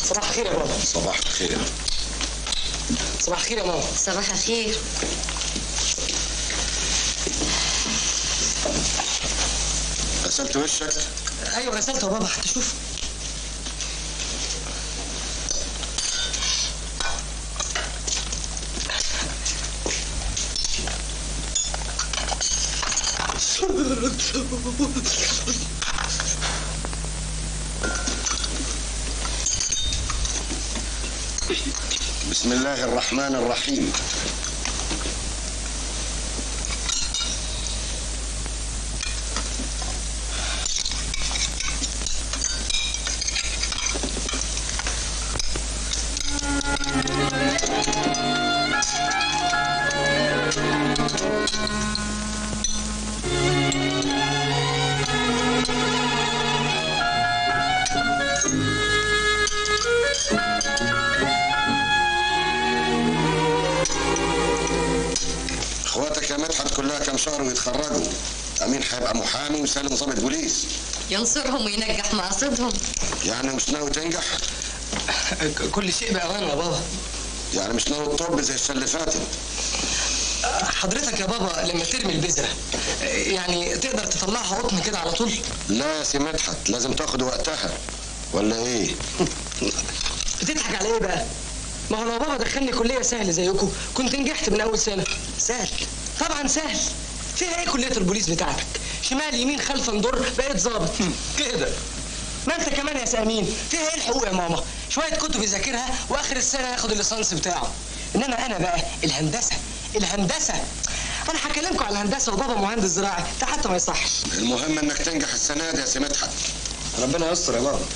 صباح الخير يا بابا صباح الخير صباح الخير يا ماما صباح الخير غسلت وشك ايوه غسلته يا بابا حتى شوف بسم الله الرحمن الرحيم اخواتك يا مدحت كلها كم شهر ويتخرجوا امين هيبقى محامي وسالم ضابط بوليس ينصرهم وينجح مقاصدهم يعني مش ناوي تنجح كل شيء بأوانه يا بابا يعني مش ناوي تطب زي السنه اللي فاتت حضرتك يا بابا لما ترمي البذرة يعني تقدر تطلعها قطن كده على طول لا يا سي مدحت لازم تاخد وقتها ولا ايه بتضحك على ايه بقى؟ ما هو لو بابا دخلني كلية سهل زيكم كنت نجحت من أول سنة سهل طبعا سهل فيها ايه كلية البوليس بتاعتك؟ شمال يمين خلف ندر بقيت ظابط كده ما انت كمان يا سامين فيها ايه الحقوق يا ماما؟ شوية كتب يذاكرها واخر السنة ياخد الليسانس بتاعه انما انا بقى الهندسة الهندسة انا هكلمكم على الهندسة وبابا مهندس زراعي ده حتى ما يصحش المهم انك تنجح السنه دي يا سي مدحت ربنا يستر يا بابا